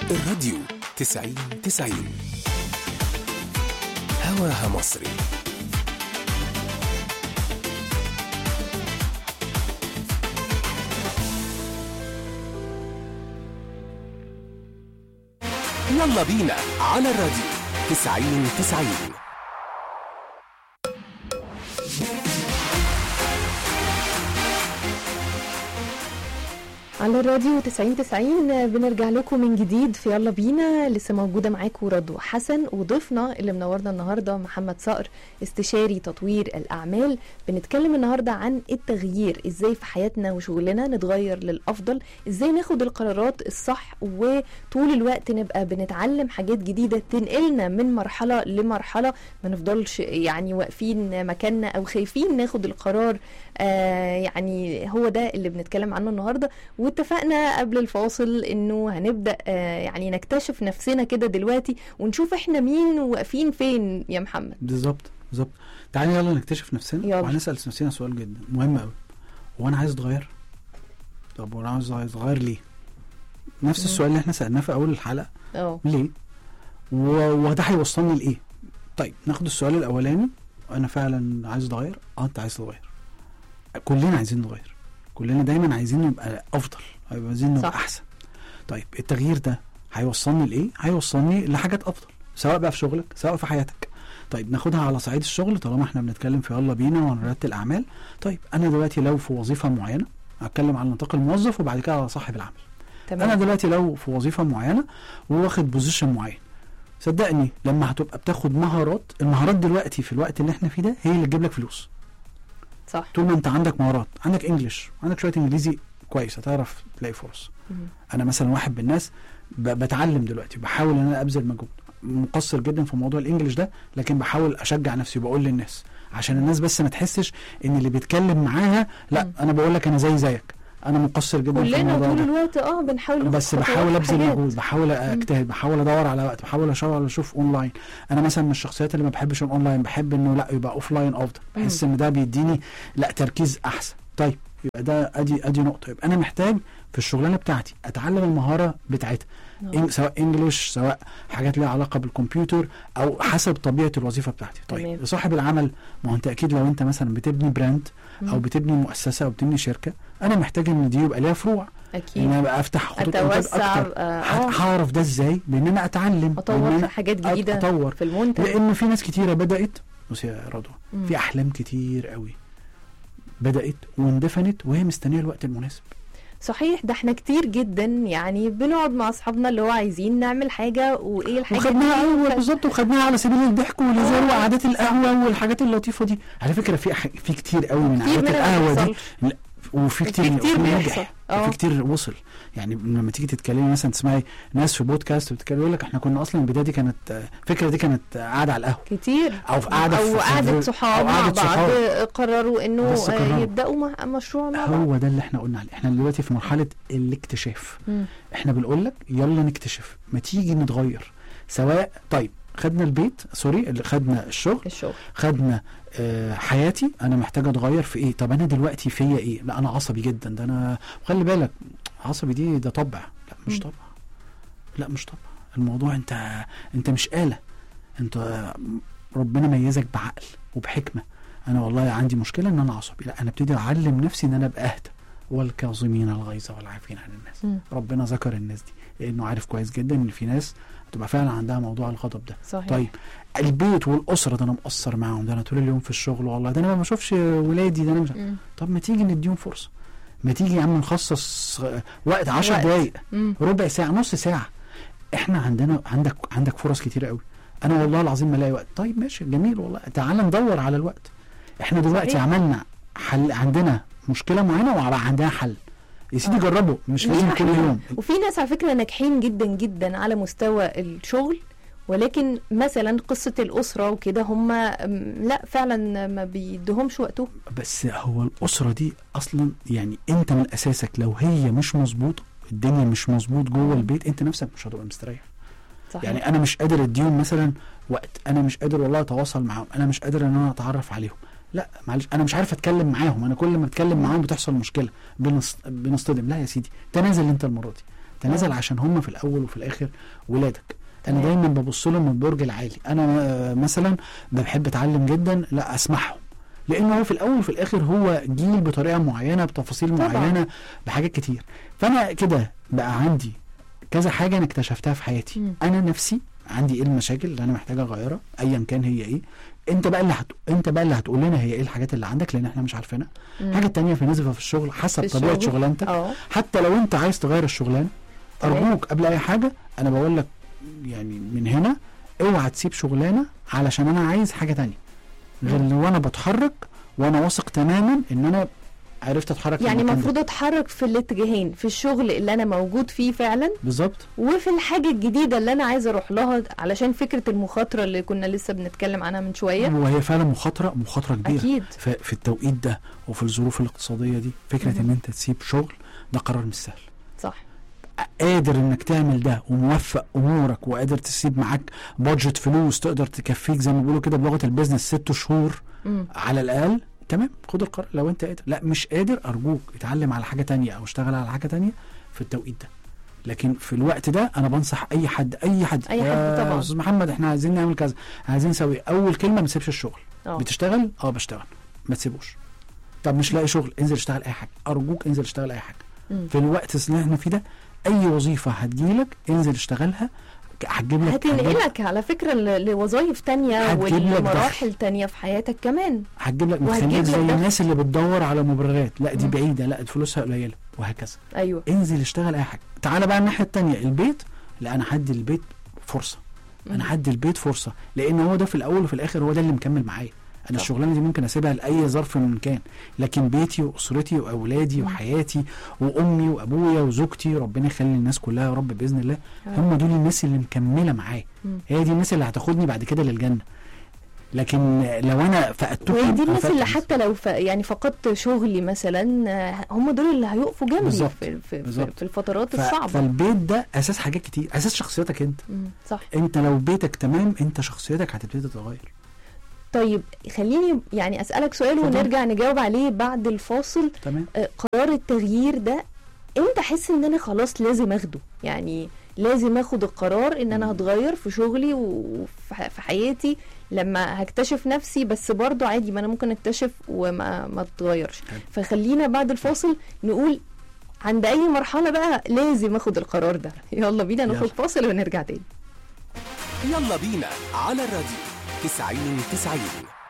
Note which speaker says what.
Speaker 1: الراديو تسعين تسعين هواها مصري يلا بينا على الراديو تسعين تسعين
Speaker 2: على الراديو 90 90 بنرجع لكم من جديد في يلا بينا لسه موجوده معاكم رضوى حسن وضيفنا اللي منورنا النهارده محمد صقر استشاري تطوير الاعمال بنتكلم النهارده عن التغيير ازاي في حياتنا وشغلنا نتغير للافضل ازاي ناخد القرارات الصح وطول الوقت نبقى بنتعلم حاجات جديده تنقلنا من مرحله لمرحله ما نفضلش يعني واقفين مكاننا او خايفين ناخد القرار آه يعني هو ده اللي بنتكلم عنه النهارده واتفقنا قبل الفاصل انه هنبدا آه يعني نكتشف نفسنا كده دلوقتي ونشوف احنا مين وواقفين فين يا محمد
Speaker 3: بالظبط بالظبط تعالى يلا نكتشف نفسنا
Speaker 2: يلا.
Speaker 3: وهنسال نفسنا سؤال جدا مهم قوي هو انا عايز اتغير طب وانا عايز اتغير ليه نفس
Speaker 2: مم.
Speaker 3: السؤال اللي احنا سالناه في اول الحلقه
Speaker 2: اه
Speaker 3: ليه و- وده هيوصلني لايه طيب ناخد السؤال الاولاني انا فعلا عايز اتغير اه انت عايز تتغير كلنا عايزين نتغير كلنا دايما عايزين نبقى افضل عايزين نبقى
Speaker 2: صح.
Speaker 3: احسن طيب التغيير ده هيوصلني لايه هيوصلني لحاجات افضل سواء بقى في شغلك سواء في حياتك طيب ناخدها على صعيد الشغل طالما احنا بنتكلم في يلا بينا ونرتب الاعمال طيب انا دلوقتي لو في وظيفه معينه هتكلم على نطاق الموظف وبعد كده على صاحب العمل انا
Speaker 2: تمام
Speaker 3: دلوقتي لو في وظيفه معينه وواخد بوزيشن معين صدقني لما هتبقى بتاخد مهارات المهارات دلوقتي في الوقت اللي احنا فيه ده هي اللي تجيب لك فلوس
Speaker 2: صح
Speaker 3: طول ما انت عندك مهارات عندك انجلش عندك شويه انجليزي كويس هتعرف تلاقي فرص
Speaker 2: مم.
Speaker 3: انا مثلا واحد من الناس ب- بتعلم دلوقتي بحاول ان انا ابذل مجهود مقصر جدا في موضوع الانجليش ده لكن بحاول اشجع نفسي وبقول للناس عشان الناس بس ما تحسش ان اللي بيتكلم معاها لا
Speaker 2: مم.
Speaker 3: انا بقول لك انا زي زيك انا مقصر جدا في
Speaker 2: كلنا
Speaker 3: الموضوع
Speaker 2: طول
Speaker 3: ده
Speaker 2: الوقت اه بنحاول ناخد
Speaker 3: بس
Speaker 2: خطوات
Speaker 3: بحاول
Speaker 2: في
Speaker 3: ابذل
Speaker 2: حاجات.
Speaker 3: مجهود بحاول اجتهد بحاول ادور على وقت بحاول اشتغل اشوف اونلاين انا مثلا من الشخصيات اللي ما بحبش الاونلاين بحب انه لا يبقى اوف لاين افضل بحس ان ده بيديني لا تركيز احسن طيب يبقى ده ادي ادي نقطه يبقى انا محتاج في الشغلانه بتاعتي اتعلم المهاره بتاعتها
Speaker 2: آه.
Speaker 3: إن- سواء انجلش سواء حاجات ليها علاقه بالكمبيوتر او حسب طبيعه الوظيفه بتاعتي طيب
Speaker 2: تمام.
Speaker 3: صاحب العمل ما هو انت اكيد لو انت مثلا بتبني براند او
Speaker 2: مم.
Speaker 3: بتبني مؤسسه او بتبني شركه انا محتاج ان دي يبقى ليها فروع ان
Speaker 2: اكيد
Speaker 3: انا ابقى افتح خطوط انتاج
Speaker 2: اتوسع
Speaker 3: اكتر
Speaker 2: اه
Speaker 3: ه-
Speaker 2: آه،
Speaker 3: هعرف ده ازاي بان انا اتعلم بان
Speaker 2: اطور في
Speaker 3: انا
Speaker 2: حاجات
Speaker 3: أت-
Speaker 2: جديده
Speaker 3: اطور
Speaker 2: في المنتج
Speaker 3: لان في ناس كتيره بدات بصي يا رضوى
Speaker 2: مم.
Speaker 3: في احلام كتير قوي بدات واندفنت وهي مستنيه الوقت المناسب
Speaker 2: صحيح ده احنا كتير جدا يعني بنقعد مع اصحابنا اللي هو عايزين نعمل حاجه وايه الحاجه
Speaker 3: وخدناها
Speaker 2: دي؟
Speaker 3: اول
Speaker 2: ف-
Speaker 3: بالظبط وخدناها على سبيل الضحك والهزار
Speaker 2: آه.
Speaker 3: وقعدات القهوه والحاجات اللطيفه دي على فكره في أح- في كتير قوي من
Speaker 2: كتير
Speaker 3: قعدات
Speaker 2: منها
Speaker 3: القهوه
Speaker 2: ما
Speaker 3: دي
Speaker 2: بيحصلش.
Speaker 3: وفي
Speaker 2: وفي
Speaker 3: كتير
Speaker 2: كتير
Speaker 3: وفي
Speaker 2: بيحصل.
Speaker 3: نجح
Speaker 2: آه.
Speaker 3: وفي كتير وصل يعني لما تيجي تتكلمي مثلا تسمعي ناس في بودكاست بتتكلم يقول لك احنا كنا اصلا البدايه دي كانت الفكره دي كانت قاعده على القهوه
Speaker 2: كتير
Speaker 3: او في قاعده
Speaker 2: او
Speaker 3: في-
Speaker 2: قعدة
Speaker 3: في-
Speaker 2: صحاب
Speaker 3: أو
Speaker 2: مع
Speaker 3: قعدة
Speaker 2: بعض
Speaker 3: صحاب.
Speaker 2: قرروا انه
Speaker 3: بس
Speaker 2: آه،
Speaker 3: قرروا.
Speaker 2: يبداوا مع- مشروع مع بعض
Speaker 3: هو ده اللي احنا قلنا عليه احنا دلوقتي في مرحله الاكتشاف
Speaker 2: مم.
Speaker 3: احنا بنقول لك يلا نكتشف ما تيجي نتغير سواء طيب خدنا البيت سوري اللي خدنا الشغل
Speaker 2: الشغل
Speaker 3: خدنا آه حياتي انا محتاج اتغير في ايه طب انا دلوقتي فيا ايه لا انا عصبي جدا ده انا خلي بالك عصبي دي ده طبع لا مش
Speaker 2: مم.
Speaker 3: طبع لا مش طبع الموضوع انت انت مش آلة انت ربنا ميزك بعقل وبحكمة انا والله عندي مشكلة ان انا عصبي لا انا ابتدي اعلم نفسي ان انا ابقى اهدى والكاظمين الغيظ والعافين عن الناس
Speaker 2: مم.
Speaker 3: ربنا ذكر الناس دي لانه عارف كويس جدا ان في ناس هتبقى فعلا عندها موضوع الغضب ده
Speaker 2: صحيح
Speaker 3: طيب البيت والاسره ده انا مقصر معاهم ده انا طول اليوم في الشغل والله ده انا ما بشوفش ولادي ده انا مش
Speaker 2: مم.
Speaker 3: طب ما تيجي نديهم فرصه ما تيجي يا عم نخصص آه، وقت 10
Speaker 2: وقت.
Speaker 3: دقايق
Speaker 2: مم.
Speaker 3: ربع ساعه نص ساعه احنا عندنا عندك عندك فرص كتيره قوي انا والله العظيم ما الاقي وقت طيب ماشي جميل والله تعال ندور على الوقت احنا دلوقتي
Speaker 2: صحيح.
Speaker 3: عملنا حل عندنا مشكله معينه وبقى عندنا حل يا سيدي
Speaker 2: آه.
Speaker 3: جربه مش
Speaker 2: ليه
Speaker 3: لازم كل
Speaker 2: إحنا؟
Speaker 3: يوم
Speaker 2: وفي ناس على فكره ناجحين جدا جدا على مستوى الشغل ولكن مثلا قصه الاسره وكده هم لا فعلا ما بيدهمش وقتهم
Speaker 3: بس هو الأسرة دي أصلا يعني أنت من أساسك لو هي مش مظبوطة الدنيا مش مظبوط جوه البيت أنت نفسك مش هتبقى مستريح
Speaker 2: صحيح
Speaker 3: يعني أنا مش قادر أديهم مثلا وقت أنا مش قادر والله أتواصل معاهم أنا مش قادر إن أنا أتعرف عليهم لا معلش أنا مش عارف أتكلم معاهم أنا كل ما أتكلم معاهم بتحصل مشكلة بنص... بنصطدم لا يا سيدي تنازل أنت المرة دي تنازل
Speaker 2: آه.
Speaker 3: عشان هم في الاول وفي الاخر ولادك انا
Speaker 2: تمام.
Speaker 3: دايما ببص لهم من البرج العالي انا آه، مثلا بحب اتعلم جدا لا اسمعهم لان هو في الاول وفي الاخر هو جيل بطريقه معينه بتفاصيل
Speaker 2: طبعاً.
Speaker 3: معينه بحاجات كتير فانا كده بقى عندي كذا حاجه انا اكتشفتها في حياتي
Speaker 2: مم.
Speaker 3: انا نفسي عندي ايه المشاكل اللي انا محتاج اغيرها ايا كان هي ايه انت بقى اللي هت... انت بقى اللي هتقول لنا هي ايه الحاجات اللي عندك لان احنا مش عارفينها
Speaker 2: مم.
Speaker 3: حاجه تانية في نسبه في الشغل حسب
Speaker 2: في
Speaker 3: طبيعه
Speaker 2: الشغل.
Speaker 3: شغلانتك
Speaker 2: اه
Speaker 3: حتى لو انت عايز تغير الشغلانه
Speaker 2: تمام.
Speaker 3: ارجوك قبل اي حاجه انا بقول لك يعني من هنا اوعى تسيب شغلانه علشان انا عايز حاجه تانية غير
Speaker 2: مم.
Speaker 3: لو انا بتحرك وانا واثق تماما ان انا عرفت اتحرك في
Speaker 2: يعني
Speaker 3: المكان ده.
Speaker 2: المفروض اتحرك في الاتجاهين في الشغل اللي انا موجود فيه فعلا
Speaker 3: بالظبط
Speaker 2: وفي الحاجه الجديده اللي انا عايزه اروح لها علشان فكره المخاطره اللي كنا لسه بنتكلم عنها من شويه
Speaker 3: وهي فعلا مخاطره مخاطره كبيره
Speaker 2: اكيد
Speaker 3: ف- في التوقيت ده وفي الظروف الاقتصاديه دي فكره
Speaker 2: مهم.
Speaker 3: ان انت تسيب شغل ده قرار مش سهل
Speaker 2: صح
Speaker 3: قادر انك تعمل ده وموفق امورك وقادر تسيب معاك بادجت فلوس تقدر تكفيك زي ما بيقولوا كده بلغه البيزنس ست شهور
Speaker 2: مم.
Speaker 3: على الاقل تمام خد القرار لو انت قادر لا مش قادر ارجوك اتعلم على حاجه تانية او اشتغل على حاجه تانية في التوقيت ده لكن في الوقت ده انا بنصح اي حد اي حد
Speaker 2: أي حد
Speaker 3: يا
Speaker 2: طبعاً.
Speaker 3: استاذ محمد احنا عايزين نعمل كذا عايزين نسوي اول كلمه ما تسيبش الشغل
Speaker 2: اه
Speaker 3: بتشتغل اه بشتغل ما تسيبوش طب مش لاقي شغل انزل اشتغل اي حاجه ارجوك انزل اشتغل اي حاجه
Speaker 2: مم.
Speaker 3: في الوقت اللي احنا فيه ده اي وظيفه هتجيلك انزل اشتغلها هتجيب لك هتجيب-
Speaker 2: هتنقلك على فكره ل- لوظايف تانية
Speaker 3: هتجيب لك
Speaker 2: ولمراحل تانية في حياتك كمان
Speaker 3: هتجيب لك
Speaker 2: وهتجيب
Speaker 3: بتخليك
Speaker 2: لك
Speaker 3: زي
Speaker 2: دخل.
Speaker 3: الناس اللي بتدور على مبررات لا دي
Speaker 2: مم.
Speaker 3: بعيده لا فلوسها قليله وهكذا
Speaker 2: ايوه
Speaker 3: انزل اشتغل اي حاجه تعالى بقى الناحيه التانية البيت لا انا هدي البيت فرصه
Speaker 2: مم.
Speaker 3: انا هدي البيت فرصه لان هو ده في الاول وفي الاخر هو ده اللي مكمل معايا انا
Speaker 2: صح.
Speaker 3: الشغلانه دي ممكن اسيبها لاي ظرف من كان لكن بيتي واسرتي واولادي
Speaker 2: مم.
Speaker 3: وحياتي وامي وابويا وزوجتي ربنا يخلي الناس كلها يا رب باذن الله
Speaker 2: آه.
Speaker 3: هم دول الناس اللي مكمله معايا
Speaker 2: مم.
Speaker 3: هي دي الناس اللي هتاخدني بعد كده للجنه لكن لو انا فقدتهم
Speaker 2: وهي دي الناس
Speaker 3: أفقد
Speaker 2: اللي حتى لو ف... يعني فقدت شغلي مثلا آه، هم دول اللي هيقفوا جنبي
Speaker 3: بالظبط.
Speaker 2: في, في, في,
Speaker 3: بالظبط.
Speaker 2: في الفترات
Speaker 3: ف...
Speaker 2: الصعبه
Speaker 3: فالبيت ده اساس حاجات كتير اساس شخصيتك انت
Speaker 2: مم. صح
Speaker 3: انت لو بيتك تمام انت شخصيتك هتبتدي تتغير
Speaker 2: طيب خليني يعني اسالك سؤال
Speaker 3: اتفضل.
Speaker 2: ونرجع نجاوب عليه بعد الفاصل
Speaker 3: تمام
Speaker 2: آه، قرار التغيير ده امتى احس ان انا خلاص لازم اخده يعني لازم اخد القرار ان انا هتغير في شغلي وفي ح- في حياتي لما هكتشف نفسي بس برضو عادي ما انا ممكن اكتشف وما ما اتغيرش
Speaker 3: حلو.
Speaker 2: فخلينا بعد الفاصل نقول عند اي مرحله بقى لازم اخد القرار ده يلا بينا ناخد
Speaker 3: يلا.
Speaker 2: فاصل ونرجع تاني
Speaker 1: يلا بينا على الراديو 90 90